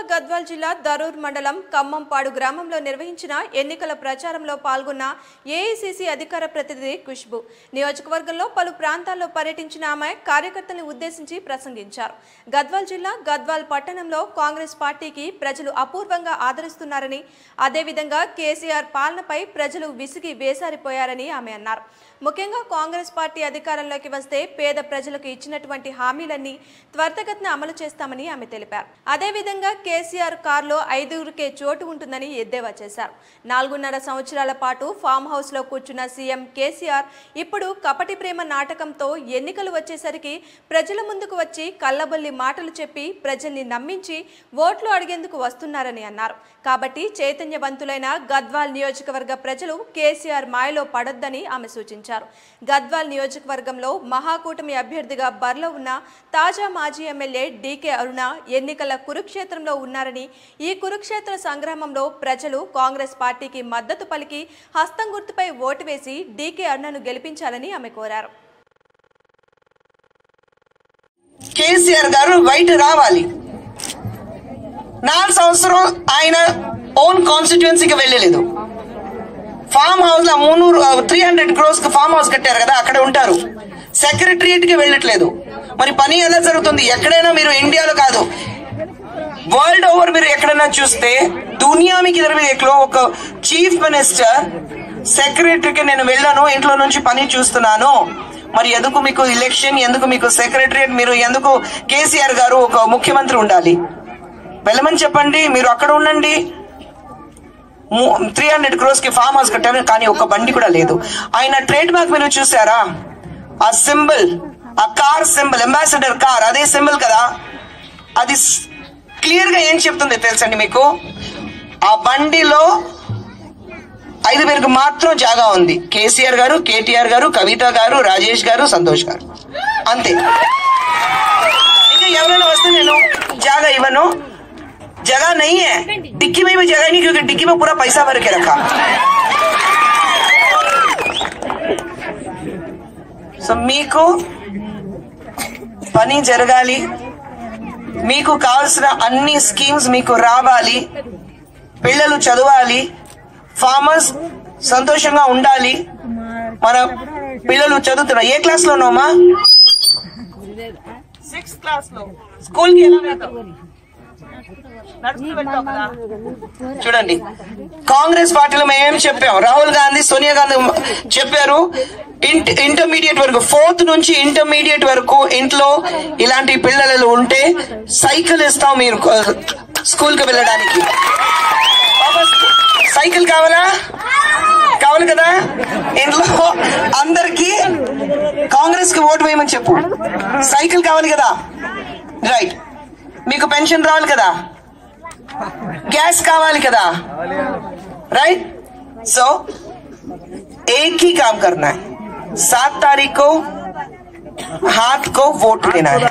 గద్వాల్ జిల్లా దరూర్ మండలం ఖమ్మంపాడు గ్రామంలో నిర్వహించిన ఎన్నికల ప్రచారంలో పాల్గొన్న ఏఐసిసి అధికార ప్రతినిధి ఖుష్బు నియోజకవర్గంలో పలు ప్రాంతాల్లో పర్యటించిన ఆమె కార్యకర్తలను ఉద్దేశించి ప్రసంగించారు గద్వాల్ జిల్లా గద్వాల్ పట్టణంలో కాంగ్రెస్ పార్టీకి ప్రజలు అపూర్వంగా ఆదరిస్తున్నారని అదేవిధంగా కేసీఆర్ పాలనపై ప్రజలు విసిగి వేసారిపోయారని ఆమె అన్నారు ముఖ్యంగా కాంగ్రెస్ పార్టీ అధికారంలోకి వస్తే పేద ప్రజలకు ఇచ్చినటువంటి హామీలన్నీ త్వరితగతిన అమలు చేస్తామని ఆమె తెలిపారు అదేవిధంగా కేసీఆర్ కారులో ఐదుగురికే చోటు ఉంటుందని ఎద్దేవా చేశారు నాలుగున్నర సంవత్సరాల పాటు ఫామ్ హౌస్ లో కూర్చున్న సీఎం కేసీఆర్ ఇప్పుడు కపటి ప్రేమ నాటకంతో ఎన్నికలు వచ్చేసరికి ప్రజల ముందుకు వచ్చి కల్లబొల్లి మాటలు చెప్పి ప్రజల్ని నమ్మించి ఓట్లు అడిగేందుకు వస్తున్నారని అన్నారు కాబట్టి చైతన్యవంతులైన గద్వాల్ నియోజకవర్గ ప్రజలు కేసీఆర్ మాయలో పడొద్దని ఆమె సూచించారు గద్వాల్ నియోజకవర్గంలో మహాకూటమి అభ్యర్థిగా బరిలో ఉన్న తాజా మాజీ ఎమ్మెల్యే డీకే అరుణ ఎన్నికల కురుక్షేత్రంలో ఉన్నారని ఈ కురుక్షేత్ర సంగ్రామంలో ప్రజలు కాంగ్రెస్ పార్టీకి మద్దతు పలికి హస్తం గుర్తుపై ఓటు వేసి డీకే అరుణను గెలిపించాలని ఆమె కోరారు కేసీఆర్ గారు బయట రావాలి నాలుగు సంవత్సరం ఆయన ఓన్ కాన్స్టిట్యున్సీకి వెళ్ళలేదు ఫామ్ హౌస్ లో మున్నూరు త్రీ హండ్రెడ్ క్రోస్ కి ఫామ్ హౌస్ కట్టారు కదా అక్కడ ఉంటారు సెక్రటరియట్ కి వెళ్ళట్లేదు మరి పని ఎలా జరుగుతుంది ఎక్కడైనా మీరు ఇండియాలో కాదు వరల్డ్ ఓవర్ మీరు ఎక్కడైనా చూస్తే దునియా మీకు ఇద్దరు ఒక చీఫ్ మినిస్టర్ సెక్రటరీకి నేను వెళ్ళాను ఇంట్లో నుంచి పని చూస్తున్నాను మరి ఎందుకు మీకు ఎలక్షన్ ఎందుకు మీకు సెక్రటరియట్ మీరు ఎందుకు కేసీఆర్ గారు ఒక ముఖ్యమంత్రి ఉండాలి వెళ్ళమని చెప్పండి మీరు అక్కడ ఉండండి త్రీ హండ్రెడ్ క్రోస్ కి ఫామ్ హౌస్ కట్టారు కానీ ఒక బండి కూడా లేదు ఆయన ట్రేడ్ మార్క్ మీరు చూసారా ఆ సింబల్ ఆ కార్ సింబల్ అంబాసిడర్ కార్ అదే సింబల్ కదా అది క్లియర్ గా ఏం చెప్తుంది తెలుసండి మీకు ఆ బండిలో ఐదు పేருக்கு మాత్రం జాగా ఉంది కేసీఆర్ గారు కేటీఆర్ గారు కవిత గారు రాజేష్ గారు సంతోష్ గారు అంతే ఇంకా ఎవరైనా వస్తే నేను జాగా ఇవ్వను जगह नहीं है डिक्की में भी जगह नहीं क्योंकि डिक्की में पूरा पैसा भर के रखा సో మీకు పని జరగాలి మీకు కావాల్సిన అన్ని స్కీమ్స్ మీకు రావాలి పిల్లలు చదవాలి ఫార్మర్స్ సంతోషంగా ఉండాలి మన పిల్లలు చదువుతున్నారు ఏ క్లాస్ లోనోమా సిక్స్త్ క్లాస్ లో స్కూల్ కి ఎలా వెళ్తావు నడుచుకుంటూ వెళ్తావు కదా? చూడండి కాంగ్రెస్ పార్టీలో మేము చెప్పాం రాహుల్ గాంధీ సోనియా గాంధీ చెప్పారు ఇంట- ఇంటర్మీడియట్ వరకు ఫోర్త్ నుంచి ఇంటర్మీడియట్ వరకు ఇంట్లో ఇలాంటి పిల్లలు ఉంటే సైకిల్ ఇస్తాం మీరు స్కూల్ కి వెళ్ళడానికి పాపా, సైకిల్ కావాలా కావాలి కదా ఇంట్లో అందరికి కాంగ్రెస్ కి ఓటు వేయమని చెప్పు సైకిల్ కావాలి కదా రైట్ మీకు పెన్షన్ రావాలి కదా गैस కావాలి కదా राइट सो एक ही काम करना है सात तारीख को हाथ को वोट देना है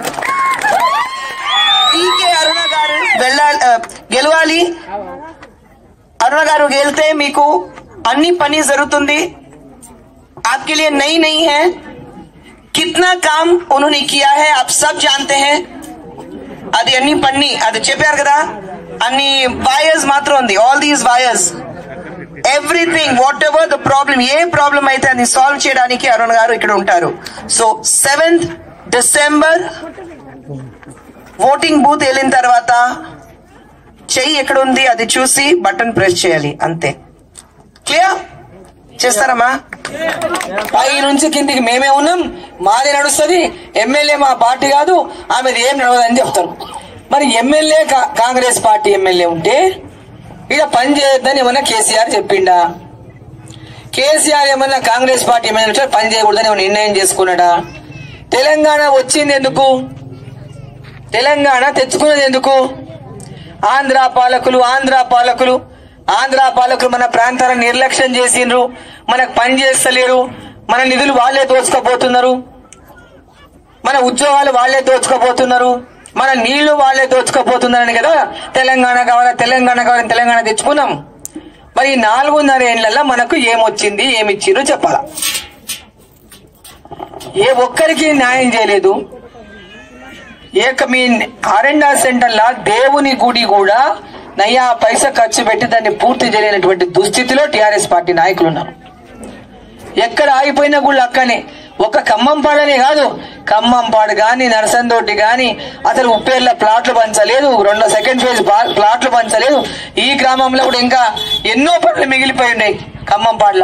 టీకే అరుణ గారు వెళ్ళాలి ఆ, గెలవాలి అరుణ గారు గెలితే మీకు అన్ని పని జరుగుతుంది आपके लिए नई नहीं है कितना काम उन्होंने किया है आप सब जानते हैं అది అన్ని పన్ని అది చెప్పారు కదా అన్ని వైర్స్ మాత్రం ఉంది all these wires everything whatever the problem ఏ ప్రాబ్లం అయితే అది సాల్వ్ చేయడానికి అరుణ్ గారు ఇక్కడ ఉంటారు so seventh December voting booth వెళ్ళిన తర్వాత చెయ్యి ఎక్కడ ఉంది అది చూసి బటన్ ప్రెస్ చేయాలి అంతే క్లియర్ చేస్తారమ్మా పై నుంచి కిందికి మేమే ఉన్నాం మాది నడుస్తుంది ఎమ్మెల్యే మా పార్టీ కాదు ఆమెది ఏం నడవదని చెప్తారు మరి ఎమ్మెల్యే కా- కాంగ్రెస్ పార్టీ ఎమ్మెల్యే ఉంటే ఇక పని చేయొద్దని ఏమన్నా కేసీఆర్ చెప్పిండా కేసీఆర్ ఏమన్నా కాంగ్రెస్ పార్టీ ఎమ్మెల్యే ఉంటే పని చేయకూడదని ఏమన్నా నిర్ణయం చేసుకున్నాడా తెలంగాణ వచ్చింది ఎందుకు తెలంగాణ తెచ్చుకున్నది ఎందుకు ఆంధ్ర పాలకులు ఆంధ్ర పాలకులు ఆంధ్ర పాలకులు మన ప్రాంతాలను నిర్లక్ష్యం చేసిండ్రు మనకు పని చేస్తలేరు మన నిధులు వాళ్ళే దోచుకోపోతున్నారు మన ఉద్యోగాలు వాళ్ళే దోచుకోపోతున్నారు మన నీళ్లు వాళ్ళే దోచుకోపోతున్నారని కదా తెలంగాణ కావాలా తెలంగాణ కావాలని తెలంగాణ తెచ్చుకున్నాం మరి ఈ నాలుగున్నర ఏళ్లలో మనకు ఏమొచ్చింది ఏమిచ్చిర్రు చెప్పాలా ఏ ఒక్కరికి న్యాయం చేయలేదు ఏక మీ అరెండా సెంటర్ల దేవుని గుడి కూడా నయ్యా పైసా ఖర్చు పెట్టి దాన్ని పూర్తి చేయలేనటువంటి దుస్థితిలో టిఆర్ఎస్ పార్టీ నాయకులు ఉన్నారు ఎక్కడ ఆగిపోయినా గుళ్ళు అక్కనే ఒక ఖమ్మం పాడనే కాదు ఖమ్మం పాడు గాని నరసందోటి గాని అసలు ఉప్పేర్ల ప్లాట్లు పంచలేదు రెండో సెకండ్ ఫేజ్ ప్లా- ప్లాట్లు పంచలేదు ఈ గ్రామంలో కూడా ఇంకా ఎన్నో పనులు మిగిలిపోయి ఉన్నాయి ఖమ్మం పాడల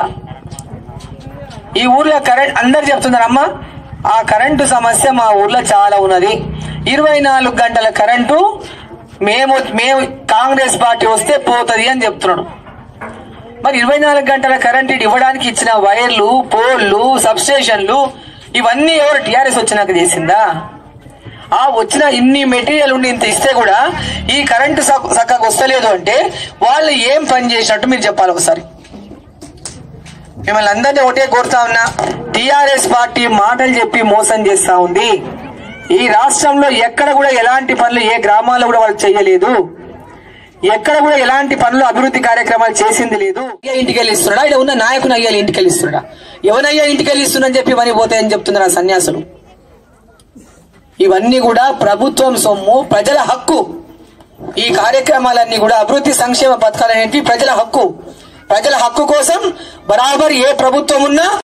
ఈ ఊర్లో కరెంట్ అందరు చెప్తున్నారు అమ్మా ఆ కరెంటు సమస్య మా ఊర్లో చాలా ఉన్నది ఇరవై నాలుగు గంటల కరెంటు మేము మేము కాంగ్రెస్ పార్టీ వస్తే పోతుంది అని చెప్తున్నాడు మరి ఇరవై నాలుగు గంటల కరెంట్ ఇటు ఇవ్వడానికి ఇచ్చిన వైర్లు పోల్లు సబ్స్టేషన్లు ఇవన్నీ ఎవరు టిఆర్ఎస్ వచ్చినాక చేసిందా ఆ వచ్చిన ఇన్ని మెటీరియల్ ఉండి ఇంత ఇస్తే కూడా ఈ కరెంటు సక్- చక్కగా వస్తలేదు అంటే వాళ్ళు ఏం పని చేసినట్టు మీరు చెప్పాలి ఒకసారి మిమ్మల్ని అందరినీ ఒకటే కోరుతా ఉన్నా టిఆర్ఎస్ పార్టీ మాటలు చెప్పి మోసం చేస్తా ఉంది ఈ రాష్ట్రంలో ఎక్కడ కూడా ఎలాంటి పనులు ఏ గ్రామాల్లో కూడా వాళ్ళు చేయలేదు ఎక్కడ కూడా ఎలాంటి పనులు అభివృద్ధి కార్యక్రమాలు చేసింది లేదు అయ్యా ఇంటికి వెళ్ళి ఇస్తున్నాడా ఇక్కడ ఉన్న నాయకుని అయ్యా ఇంటికి వెళ్ళి ఇస్తున్నాడా ఎవనయ్యా ఇంటికి వెళ్ళి ఇస్తున్నా చెప్పి పని పోతాయని చెప్తున్నారు ఆ సన్యాసులు ఇవన్నీ కూడా ప్రభుత్వం సొమ్ము ప్రజల హక్కు ఈ కార్యక్రమాలన్నీ కూడా అభివృద్ధి సంక్షేమ పథకాలు అనేవి ప్రజల హక్కు ప్రజల హక్కు కోసం బరాబర్ ఏ ప్రభుత్వం ఉన్నా